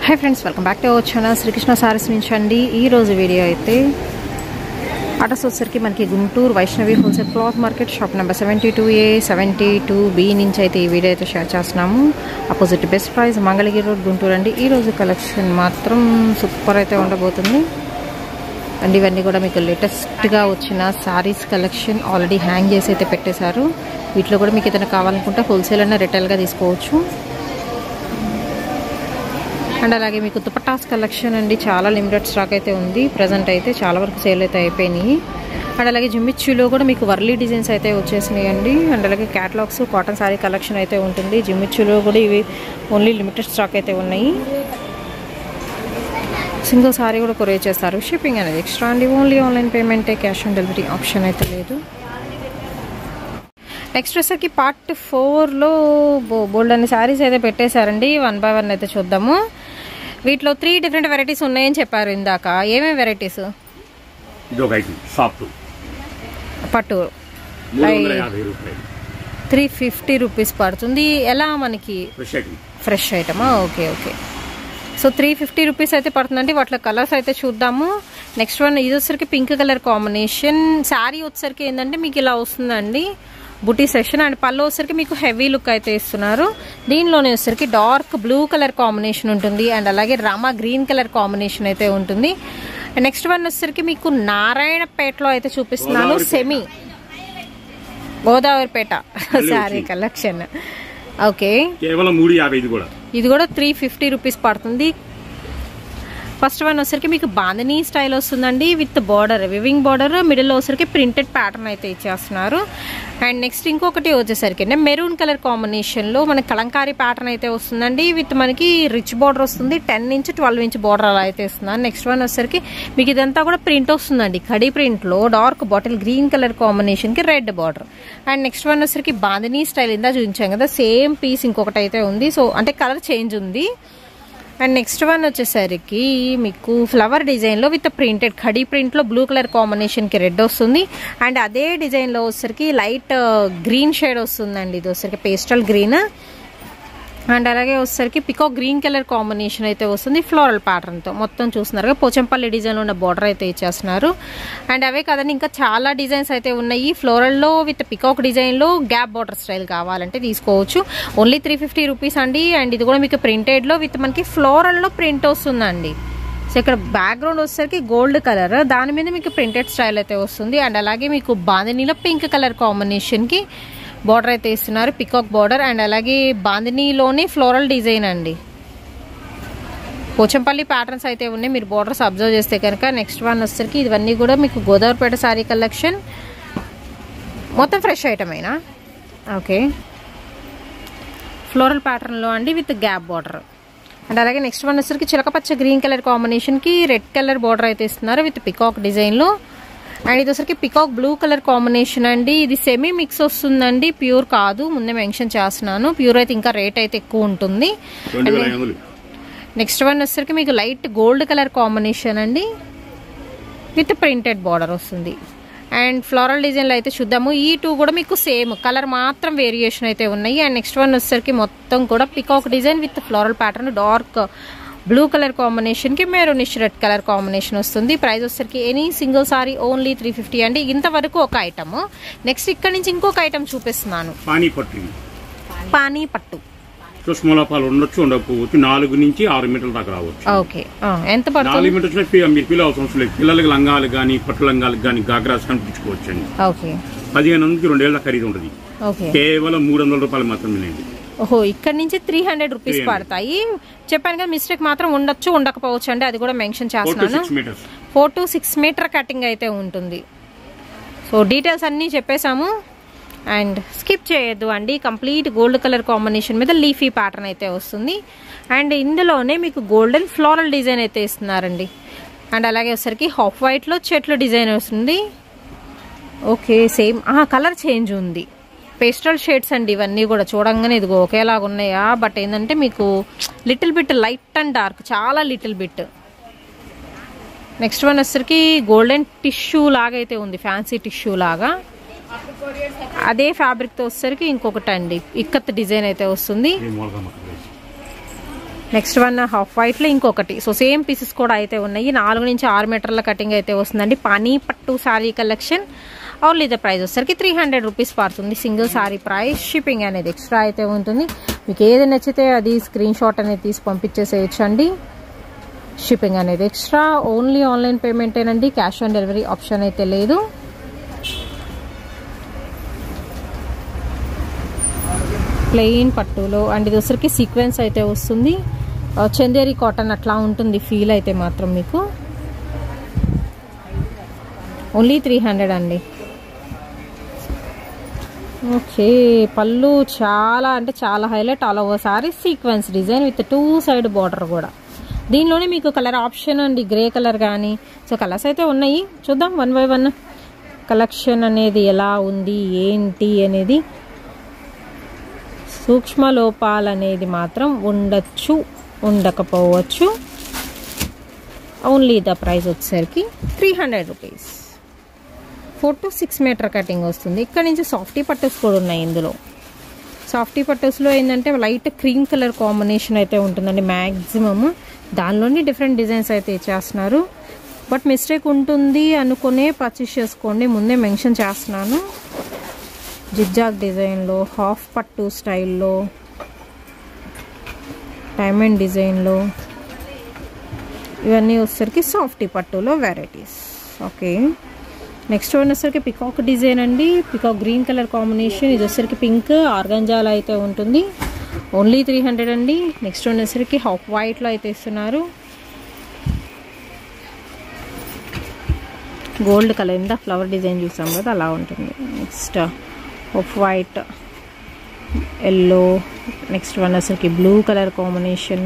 Hi friends welcome back to our channel Srikrishna saris నుంచి అండి ఈ రోజు వీడియో అయితే అడ్రస్ వచ్చేసరికి మనకి Guntur Vaishnavi wholesale cloth market shop number seventy two A seventy two B నుంచి అయితే ఈ వీడియో అయితే షేర్ చేస్తున్నాము opposite best price Mangalagiri road Guntur అండి ఈ రోజు కలెక్షన్ మాత్రం సూపర్ అయితే ఉండబోతుంది అండ్ ఇవన్నీ కూడా మీకు లేటెస్ట్గా వచ్చిన శారీస్ కలెక్షన్ ఆల్రెడీ హ్యాంగ్ చేసి అయితే పెట్టేశారు వీటిలో కూడా మీకు ఏదైనా కావాలనుకుంటే హోల్సేల్ అయినా రిటైల్గా తీసుకోవచ్చు అండ్ అలాగే మీకు దుపట్టాస్ కలెక్షన్ అండి చాలా లిమిటెడ్ స్టాక్ అయితే ఉంది ప్రజెంట్ అయితే చాలా వరకు సేల్ అయితే అయిపోయినాయి అండ్ అలాగే జిమ్మిచ్చులో కూడా మీకు వర్లీ డిజైన్స్ అయితే వచ్చేసినాయి అండి అండ్ అలాగే క్యాటలాగ్స్ కాటన్ శారీ కలెక్షన్ అయితే ఉంటుంది జిమ్మిచ్చులో కూడా ఇవి ఓన్లీ లిమిటెడ్ స్టాక్ అయితే ఉన్నాయి సింగిల్ సారీ కూడా కొరియర్ చేస్తారు షిప్పింగ్ అనేది ఎక్స్ట్రా అండి ఓన్లీ ఆన్లైన్ పేమెంటే క్యాష్ ఆన్ డెలివరీ ఆప్షన్ అయితే లేదు నెక్స్ట్ వచ్చేసరికి పార్ట్ ఫోర్లో బో బోల్డ్ అనే శారీస్ అయితే పెట్టేశారండి వన్ బై వన్ అయితే చూద్దాము వీటిలో త్రీ డిఫరెంట్ వెరైటీస్ ఉన్నాయని చెప్పారు ఇందాక ఏమేమి వెరైటీస్ ఇది ఒక ఐటమ్ సాఫ్ట్ పట్టు మూడు వందల యాభై రూపాయలు త్రీ ఫిఫ్టీ రూపీస్ పడుతుంది ఎలా మనకి ఫ్రెష్ ఐటమ్ ఫ్రెష్ ఐటమా okay okay so three fifty rupees అయితే పడుతుందండి వాటిలో కలర్స్ అయితే చూద్దాము నెక్స్ట్ వన్ ఇది వచ్చరికి పింక్ కలర్ కాంబినేషన్ శారీ వచ్చరికి ఏంటంటే మీకు ఇలా వస్తుందండి బుటీ సెక్షన్ అండ్ పళ్ళు వచ్చరికి మీకు హెవీ లుక్ అయితే ఇస్తున్నారు దీనిలోనే వచ్చరికి డార్క్ బ్లూ కలర్ కాంబినేషన్ ఉంటుంది అండ్ అలాగే రామా గ్రీన్ కలర్ కాంబినేషన్ అయితే ఉంటుంది నెక్స్ట్ వన్ వచ్చరికి మీకు నారాయణపేటలో అయితే చూపిస్తున్నాను గోదావరిపేట. సెమీ గోదావరిపేట మళ్ళీ శారీ వచ్చింది. కలెక్షన్ ఓకే కేవలం మూడు యాభై ఇది కూడా ఇది కూడా త్రీ ఫిఫ్టీ రూపీస్ పడుతుంది ఫస్ట్ వన్ వచ్చరికి మీకు బాందనీ స్టైల్ వస్తుందండి విత్ బార్డర్ వివింగ్ బార్డర్ మిడిల్లో వచ్చరికి ప్రింటెడ్ ప్యాటర్న్ అయితే ఇచ్చేస్తున్నారు అండ్ నెక్స్ట్ ఇంకొకటి వచ్చేసరికి అంటే మెరూన్ కలర్ కాంబినేషన్లో మనకి కలంకారీ ప్యాటర్న్ అయితే వస్తుందండి విత్ మనకి రిచ్ బార్డర్ వస్తుంది ten inch twelve inch border అలా అయితే ఇస్తున్నారు నెక్స్ట్ వన్ వచ్చేసరికి మీకు ఇదంతా కూడా ప్రింట్ వస్తుందండి కడి ప్రింట్లో డార్క్ బాటిల్ గ్రీన్ కలర్ కాంబినేషన్కి red border and next one వచ్చేసరికి బాందనీ స్టైల్ ఇందా చూపించాం కదా సేమ్ పీస్ ఇంకొకటి అయితే ఉంది సో అంటే కలర్ చేంజ్ ఉంది అండ్ నెక్స్ట్ వన్ వచ్చేసరికి మీకు ఫ్లవర్ డిజైన్లో విత్ ప్రింటెడ్ ఖడీ ప్రింట్లో బ్లూ కలర్ కాంబినేషన్కి రెడ్ వస్తుంది అండ్ అదే డిజైన్లో వచ్చేసరికి లైట్ గ్రీన్ షేడ్ వస్తుందండి ఇది వచ్చేసరికి పేస్టల్ గ్రీన్ అండ్ అలాగే వచ్చేసరికి పికో గ్రీన్ కలర్ కాంబినేషన్ అయితే వస్తుంది ఫ్లోరల్ ప్యాటర్న్తో మొత్తం చూస్తున్నారు పోచంపల్లి డిజైన్లో ఉన్న బార్డర్ అయితే ఇచ్చేస్తున్నారు అండ్ అవే కదండి ఇంకా చాలా డిజైన్స్ అయితే ఉన్నాయి ఫ్లోరల్లో విత్ పికాక్ డిజైన్లో గ్యాప్ బార్డర్ స్టైల్ కావాలంటే తీసుకోవచ్చు ఓన్లీ త్రీ ఫిఫ్టీ రూపీస్ అండి అండ్ ఇది కూడా మీకు ప్రింటెడ్లో విత్ మనకి ఫ్లోరల్లో ప్రింట్ వస్తుందండి సో ఇక్కడ బ్యాక్గ్రౌండ్ వచ్చేసరికి గోల్డ్ కలర్ దాని మీద మీకు ప్రింటెడ్ స్టైల్ అయితే వస్తుంది అండ్ అలాగే మీకు బాందినీలో పింక్ కలర్ కాంబినేషన్కి బార్డర్ అయితే ఇస్తున్నారు పికాక్ బార్డర్ అండ్ అలాగే బాందినీలోనే ఫ్లోరల్ డిజైన్ అండి పోచంపల్లి ప్యాటర్న్స్ అయితే ఉన్నాయి మీరు బార్డర్స్ అబ్జర్వ్ చేస్తే కనుక నెక్స్ట్ వన్ వచ్చేసరికి ఇవన్నీ కూడా మీకు గోదావరిపేట శారీ కలెక్షన్ మొత్తం ఫ్రెష్ ఐటమ్ అయినా ఓకే ఫ్లోరల్ ప్యాటర్న్లో అండి విత్ గ్యాప్ బార్డర్ అండ్ అలాగే నెక్స్ట్ వన్ వచ్చేసరికి చిలకపచ్చ గ్రీన్ కలర్ కాంబినేషన్కి రెడ్ కలర్ బార్డర్ అయితే ఇస్తున్నారు విత్ పికాక్ డిజైన్లో అండ్ ఇది వచ్చరికి పికాక్ బ్లూ కలర్ కాంబినేషన్ అండి ఇది సెమీ మిక్స్ వస్తుందండి ప్యూర్ కాదు ముందే మెన్షన్ చేస్తున్నాను ప్యూర్ అయితే ఇంకా రేట్ అయితే ఎక్కువ ఉంటుంది రెండు వేల ఐదు వందలు నెక్స్ట్ వన్ వచ్చేసరికి మీకు లైట్ గోల్డ్ కలర్ కాంబినేషన్ అండి విత్ ప్రింటెడ్ బార్డర్ వస్తుంది అండ్ ఫ్లోరల్ డిజైన్లో అయితే చూద్దాము ఈ టూ కూడా మీకు సేమ్ కలర్ మాత్రం వేరియేషన్ అయితే ఉన్నాయి అండ్ నెక్స్ట్ వన్ వచ్చేసరికి మొత్తం కూడా peacock design with floral pattern dark blue colour కాంబినేషన్కి మెరూనిష్ రెడ్ కలర్ కాంబినేషన్ వస్తుంది ప్రైస్ వచ్చేసరికి any single sari only three fifty అండి ఇంతవరకు ఒక ఐటమ్ నెక్స్ట్ ఇక్కడ నుంచి ఇంకొక ఐటమ్ చూపిస్తున్నాను పానీ పట్టు ఇది. పానీ పట్టు సుష్మలోపాలు ఉండొచ్చు ఉండకపోవచ్చు నాలుగు నుంచి ఆరు మీటర్ల దాకా రావచ్చు ఓకే ఎంత పడుతుంది నాలుగు మీటర్స్ లో పి- మీరు పిల్లలు అవసరం లేదు పిల్లలకి లంగాలు కానీ పట్టు లంగాలకు కానీ గాగ్రాస్ కనిపించుకోవచ్చు అండి ఓకే పదిహేను నుంచి రెండేళ్ల ఖరీదు ఉంటుంది ఓకే కేవలం మూడు వందల రూపాయలు మాత్రమేనండి ఓహో ఇక్కడ నుంచి త్రీ హండ్రెడ్ రూపీస్ 300. పడతాయి చెప్పాను కదా మిస్టేక్ మాత్రం ఉండొచ్చు ఉండకపోవచ్చు అండి అది కూడా మెన్షన్ ఫోర్ టు చేస్తున్నాను six metres four to six metre cutting అయితే ఉంటుంది సో డీటెయిల్స్ అన్నీ చెప్పేశాము అండ్ స్కిప్ చేయొద్దు అండి కంప్లీట్ గోల్డ్ కలర్ కాంబినేషన్ మీద లీఫీ ప్యాటర్న్ అయితే వస్తుంది అండ్ ఇందులోనే మీకు గోల్డెన్ ఫ్లోరల్ డిజైన్ అయితే ఇస్తున్నారండి అండ్ అలాగే వచ్చరికి హాఫ్ వైట్లో చెట్లు డిజైన్ వస్తుంది ఓకే సేమ్ కలర్ చేంజ్ ఉంది పేస్టల్ షేడ్స్ అండి ఇవన్నీ కూడా చూడంగానే ఇదిగో ఒకేలాగా ఉన్నాయా బట్ ఏంటంటే మీకు little bit light and dark చాలా లిటిల్ బిట్ నెక్స్ట్ వన్ వచ్చరికి గోల్డెన్ టిష్యూ లాగా అయితే ఉంది ఫ్యాన్సీ టిష్యూ లాగా అదే ఫ్యాబ్రిక్తో వచ్చేసరికి ఇంకొకటి అండి ఇక్కత్ డిజైన్ అయితే వస్తుంది ఇది మూలగా మాత్రం వేసి. నెక్స్ట్ వన్ హాఫ్ వైట్లో ఇంకొకటి సో సేమ్ పీసెస్ కూడా అయితే ఉన్నాయి నాలుగు నుంచి ఆరు మీటర్ల కటింగ్ అయితే వస్తుందండి పనీ పట్టు sari collection only the price వచ్చేసరికి త్రీ హండ్రెడ్ రూపీస్ పడుతుంది సింగిల్ శారీ ప్రైస్ షిప్పింగ్ అనేది ఎక్స్ట్రా అయితే ఉంటుంది మీకు ఏది నచ్చితే అది స్క్రీన్ షాట్ అనేది తీసి పంపించేసేయచ్చు అండి షిప్పింగ్ అనేది ఎక్స్ట్రా ఓన్లీ ఆన్లైన్ పేమెంటేనండి క్యాష్ ఆన్ డెలివరీ ఆప్షన్ అయితే లేదు ప్లెయిన్ పట్టులో అండ్ ఇది వచ్చరికి సీక్వెన్స్ అయితే వస్తుంది ఆ, చందేరి కాటన్ అట్లా ఉంటుంది ఫీల్ అయితే మాత్రం మీకు ఓన్లీ త్రీ హండ్రెడ్ అండి ఓకే పళ్ళు చాలా అంటే చాలా highlight all over sari sequence design with two side border కూడా దీనిలోనే మీకు కలర్ ఆప్షన్ అండి గ్రే కలర్ కానీ సో కలర్స్ అయితే ఉన్నాయి చూద్దాం వన్ బై వన్ కలెక్షన్ అనేది ఎలా ఉంది ఏంటి అనేది సూక్ష్మ లోపాలు అనేది మాత్రం ఉండొచ్చు ఉండకపోవచ్చు ఓన్లీ ద ప్రైస్ వచ్చేసరికి three hundred rupees four to six metre cutting వస్తుంది ఇక్కడ నుంచి సాఫ్టీ పట్టెస్ కూడా ఉన్నాయి ఇందులో సాఫ్టీ పట్టెస్లో ఏంటంటే లైట్ క్రీమ్ కలర్ కాంబినేషన్ అయితే ఉంటుందండి మ్యాక్సిమమ్ దానిలోని డిఫరెంట్ డిజైన్స్ అయితే ఇచ్చేస్తున్నారు బట్ మిస్టేక్ ఉంటుంది అనుకునే పర్చేస్ చేసుకోండి ముందే మెన్షన్ చేస్తున్నాను జిగ్జాగ్ డిజైన్లో హాఫ్ పట్టు స్టైల్లో డైమండ్ డిజైన్లో ఇవన్నీ వచ్చేసరికి సాఫ్టీ పట్టులో వెరైటీస్ ఓకే నెక్స్ట్ వన్ వచ్చేసరికి పికాక్ డిజైన్ అండి పికాక్ గ్రీన్ కలర్ కాంబినేషన్ ఇది వచ్చేసరికి పింక్ ఆర్గంజాలో అయితే ఉంటుంది ఓన్లీ త్రీ హండ్రెడ్ అండి నెక్స్ట్ వన్ వచ్చేసరికి హాఫ్ వైట్లో అయితే ఇస్తున్నారు గోల్డ్ కలర్ ఇందా ఫ్లవర్ డిజైన్ చూసాం కదా అలా ఉంటుంది next off white yellow next one అసలుకి blue colour combination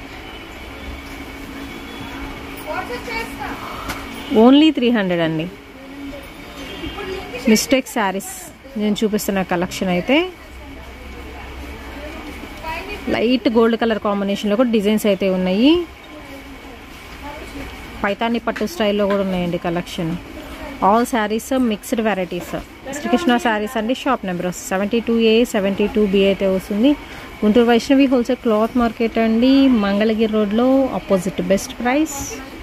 only three hundred అండి మిస్టేక్ శారీస్ నేను చూపిస్తున్న కలెక్షన్ అయితే లైట్ గోల్డ్ కలర్ కాంబినేషన్లో కూడా డిజైన్స్ అయితే ఉన్నాయి పైతాని పట్టు స్టైల్లో కూడా ఉన్నాయండి collection all saris mixed varieties Srikrishna saris అండి shop number seventy two A seventy two B అయితే వస్తుంది Guntur Vaishnavi wholesale cloth market అండి మంగళగిరి రోడ్లో ఆపోజిట్ బెస్ట్ ప్రైస్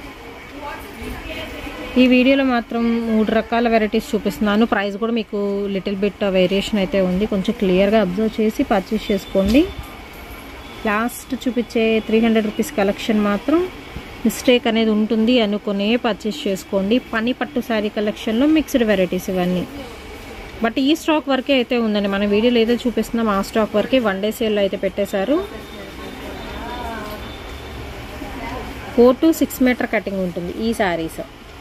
ఈ వీడియోలో మాత్రం మూడు రకాల వెరైటీస్ చూపిస్తున్నాను ప్రైస్ కూడా మీకు లిటిల్ బిట్ వేరియేషన్ అయితే ఉంది కొంచెం క్లియర్గా అబ్జర్వ్ చేసి పర్చేస్ చేసుకోండి లాస్ట్ చూపించే త్రీ హండ్రెడ్ రూపీస్ కలెక్షన్ మాత్రం మిస్టేక్ అనేది ఉంటుంది అనుకునే పర్చేస్ చేసుకోండి పని పట్టు శారీ కలెక్షన్లో మిక్స్డ్ వెరైటీస్ ఇవన్నీ బట్ ఈ స్టాక్ వరకే అయితే ఉందండి మన వీడియోలో ఏదో చూపిస్తున్నాం ఆ స్టాక్ వరకే వన్ డే సేల్లో అయితే పెట్టేశారు four to six metre cutting ఉంటుంది ఈ శారీస్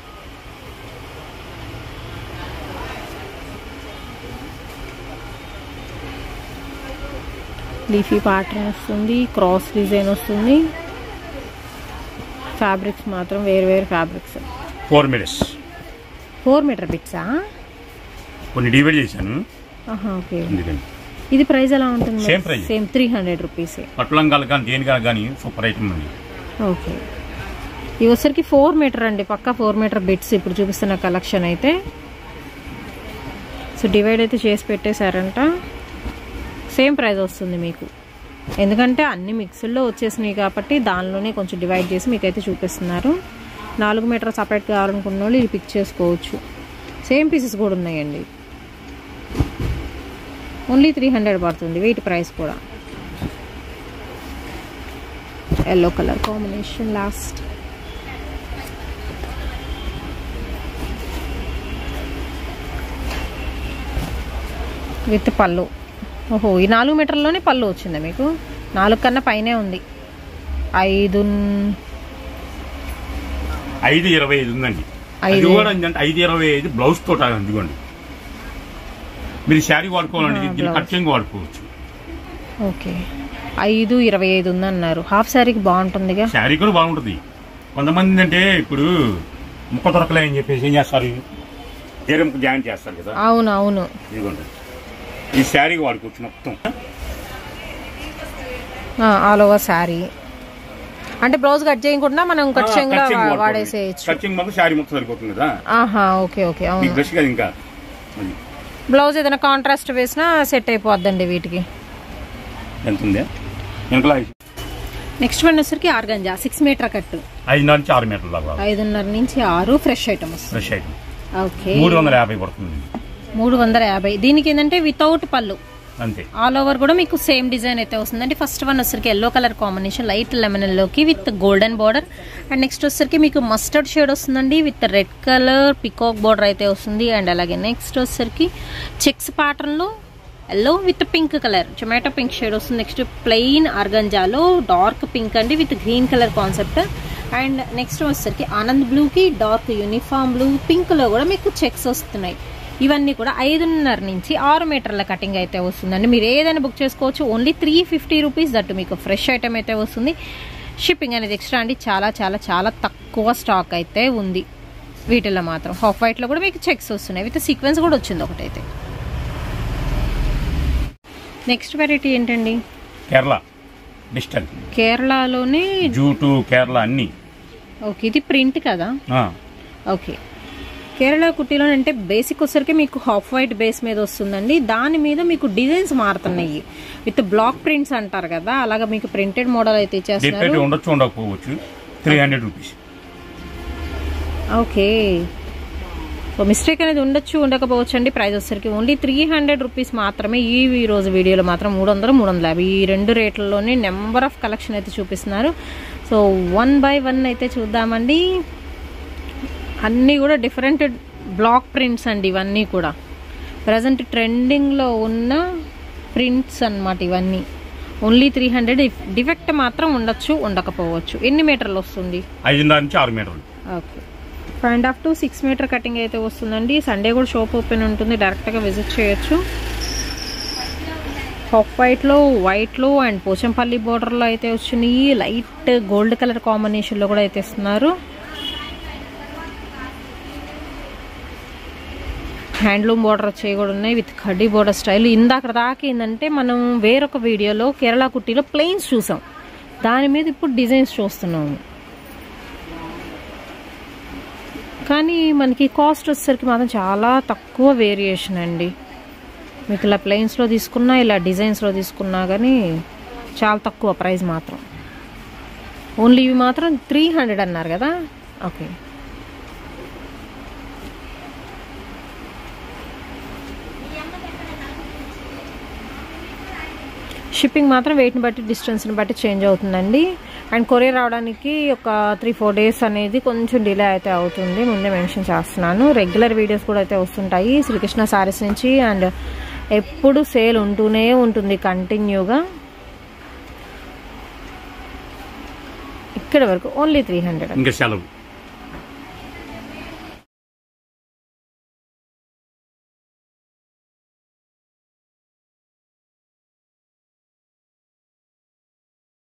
లీఫీ ప్యాటర్న్ వస్తుంది క్రాస్ డిజైన్ వస్తుంది ఫ్యాబ్రిక్స్ మాత్రం వేరు వేరు fabrics four minutes four metre బిట్సా కొన్ని డివైడ్ చేశాను ఓకే అందుకని ఇది ప్రైస్ ఎలా ఉంటుంది Same price. Same three hundred rupees పట్టులంగాలు కానీ దేనికాలు కానీ సూపర్ ఐటమ్ అండి ఓకే ఇవి వచ్చరికి ఫోర్ మీటర్ అండి పక్కా ఫోర్ మీటర్ బిట్స్ ఇప్పుడు చూపిస్తున్న కలెక్షన్ అయితే సో డివైడ్ అయితే చేసి పెట్టేశారంట సేమ్ ప్రైస్ వస్తుంది మీకు ఎందుకంటే అన్ని మిక్స్డ్లో వచ్చేసినాయి కాబట్టి దానిలోనే కొంచెం డివైడ్ చేసి మీకైతే చూపిస్తున్నారు నాలుగు మీటర్ సపరేట్ కావాలనుకున్న వాళ్ళు ఇది పిక్ చేసుకోవచ్చు సేమ్ పీసెస్ కూడా ఉన్నాయండి ఓన్లీ త్రీ హండ్రెడ్ పడుతుంది వీటి ప్రైస్ కూడా yellow colour combination last with పళ్ళు ఓహో ఈ నాలుగు మీటర్లోనే పళ్ళు వచ్చిందా మీకు నాలుగు కన్నా పైనే ఉంది ఐదు ఐదు ఇరవై ఐదు ఉందండి అది ఐదు. కూడా ఏంటంటే ఐదు ఇరవై ఐదు బ్లౌజ్ తోట అందుకోండి మీరు శారీ వాడుకోవాలండి ఆ, దీన్ని బ్లౌజ్. కట్టింగ్ వాడుకోవచ్చు ఓకే ఐదు ఇరవై ఐదు ఉందన్నారు హాఫ్ శారీకి బాగుంటుందిగా శారీ కూడా బాగుంటుంది కొంతమంది అంటే ఇప్పుడు ముక్క దొరకలే అని చెప్పేసి ఏం చేస్తారు వేరే ముక్క జాయిన్ చేస్తారు కదా అవును అవును ఇదిగోండి ఈ శారీ వాడుకోవచ్చు మొత్తం ఆల్ ఓవర్ శారీ అంటే బ్లౌజ్ కట్ చేయకుండా మనం కట్ చేయంగా వాడేసేయచ్చు కచ్చింగ్ మొత్తం శారీ మొత్తం సరిపోతుంది కదా ఆహా ఓకే ఓకే మీకు అవును బ్రష్ కదా ఇంకా అది బ్లౌజ్ ఏదైనా కాంట్రాస్ట్ వేసినా సెట్ అయిపోద్దండి వీటికి ఎంత ఉంది వెనకలా నెక్స్ట్ వన్ వచ్చరికి ఆర్గంజా సిక్స్ మీటర్ కట్టు ఐదున్నర నుంచి ఆరు మీటర్ల దాకా ఐదున్నర నుంచి ఆరు ఫ్రెష్ ఐటమ్ వస్తుంది ఫ్రెష్ ఐటమ్ ఓకే మూడు వందల యాభై పడుతుంది మూడు వందల యాభై దీనికి ఏంటంటే వితౌట్ పళ్ళు అంతే ఆల్ ఓవర్ కూడా మీకు సేమ్ డిజైన్ అయితే వస్తుందండి ఫస్ట్ వన్ వచ్చరికి yellow colour combination light lemon లోకి with golden border and next వచ్చరికి మీకు మస్టర్డ్ షేడ్ వస్తుందండి with red colour peacock border అయితే వస్తుంది అండ్ అలాగే నెక్స్ట్ వచ్చరికి చెక్స్ ప్యాటర్న్లో yellow with pink colour tomato pink shade వస్తుంది నెక్స్ట్ ప్లెయిన్ ఆర్గంజాలో డార్క్ పింక్ అండి with green colour concept and next వచ్చేసరికి ఆనంద్ బ్లూకి డార్క్ యూనిఫామ్ బ్లూ పింక్లో కూడా మీకు చెక్స్ వస్తున్నాయి ఇవన్నీ కూడా ఐదున్నర నుంచి ఆరు మీటర్ల కటింగ్ అయితే వస్తుందండి మీరు ఏదైనా బుక్ చేసుకోవచ్చు only three fifty rupees that మీకు ఫ్రెష్ ఐటమ్ అయితే వస్తుంది షిప్పింగ్ అనేది ఎక్స్ట్రా అండి చాలా చాలా చాలా తక్కువ స్టాక్ అయితే ఉంది వీటిల్లో మాత్రం హాఫ్ వైట్లో కూడా మీకు చెక్స్ వస్తున్నాయి విత్ సీక్వెన్స్ కూడా వచ్చింది ఒకటైతే నెక్స్ట్ వెరైటీ ఏంటండి కేరళ డిజిటల్ కేరళలోనే జూటు కేరళ అన్ని ఓకే ఇది ప్రింట్ కదా ఆ, ఓకే కేరళ కుట్టిలో అంటే బేసిక్ వచ్చరికి మీకు హాఫ్ వైట్ బేస్ మీద వస్తుందండి దాని మీద మీకు డిజైన్స్ మారుతున్నాయి విత్ బ్లాక్ ప్రింట్స్ అంటారు కదా అలాగా మీకు ప్రింటెడ్ మోడల్ అయితే డిఫరెంట్ ఇచ్చేస్తున్నారు ఉండొచ్చు ఉండకపోవచ్చు three hundred rupees okay so mistake అనేది ఉండొచ్చు ఉండకపోవచ్చు అండి ప్రైస్ వచ్చరికి ఓన్లీ త్రీ హండ్రెడ్ రూపీస్ మాత్రమే ఈ ఈ రోజు వీడియోలో మాత్రం మూడు వందలు మూడు వందల యాభై ఈ రెండు రేట్లలోనే నెంబర్ ఆఫ్ కలెక్షన్ అయితే చూపిస్తున్నారు సో వన్ బై వన్ అయితే చూద్దామండి అన్నీ కూడా డిఫరెంట్ బ్లాక్ ప్రింట్స్ అండి ఇవన్నీ కూడా ప్రజెంట్ ట్రెండింగ్లో ఉన్న ప్రింట్స్ అన్నమాట ఇవన్నీ ఓన్లీ త్రీ హండ్రెడ్ డిఫెక్ట్ మాత్రం ఉండొచ్చు ఉండకపోవచ్చు ఎన్ని మీటర్లు వస్తుంది ఐదున్నర నుంచి ఆరు మీటర్లు okay five and half to six metre cutting అయితే వస్తుందండి సండే కూడా షాప్ ఓపెన్ ఉంటుంది డైరెక్ట్గా విజిట్ చేయొచ్చు హాఫ్ వైట్లో వైట్లో అండ్ పోచంపల్లి బోర్డర్లో అయితే వచ్చినాయి లైట్ గోల్డ్ కలర్ కాంబినేషన్లో కూడా అయితే ఇస్తున్నారు హ్యాండ్లూమ్ బోర్డర్ వచ్చేవి కూడా ఉన్నాయి విత్ కడ్డీ బోర్డర్ స్టైల్ ఇందాక దాకా ఏంటంటే మనం వేరొక వీడియోలో కేరళ కుట్టీలో ప్లెయిన్స్ చూసాం దాని మీద ఇప్పుడు డిజైన్స్ చూస్తున్నాము కానీ మనకి కాస్ట్ వచ్చేసరికి మాత్రం చాలా తక్కువ వేరియేషన్ అండి మీకు ఇలా ప్లెయిన్స్లో తీసుకున్నా ఇలా డిజైన్స్లో తీసుకున్నా కానీ చాలా తక్కువ ప్రైస్ మాత్రం ఓన్లీ ఇవి మాత్రం త్రీ హండ్రెడ్ అన్నారు కదా ఓకే షిప్పింగ్ మాత్రం వెయిట్ని బట్టి డిస్టెన్స్ని బట్టి చేంజ్ అవుతుందండి అండ్ కొరియర్ రావడానికి ఒక త్రీ ఫోర్ డేస్ అనేది కొంచెం డిలే అయితే అవుతుంది ముందే మెన్షన్ చేస్తున్నాను రెగ్యులర్ వీడియోస్ కూడా అయితే వస్తుంటాయి శ్రీకృష్ణ సారీస్ నుంచి అండ్ ఎప్పుడు సేల్ ఉంటూనే ఉంటుంది కంటిన్యూగా ఇక్కడ వరకు ఓన్లీ త్రీ హండ్రెడ్ ఇంకా సెలవు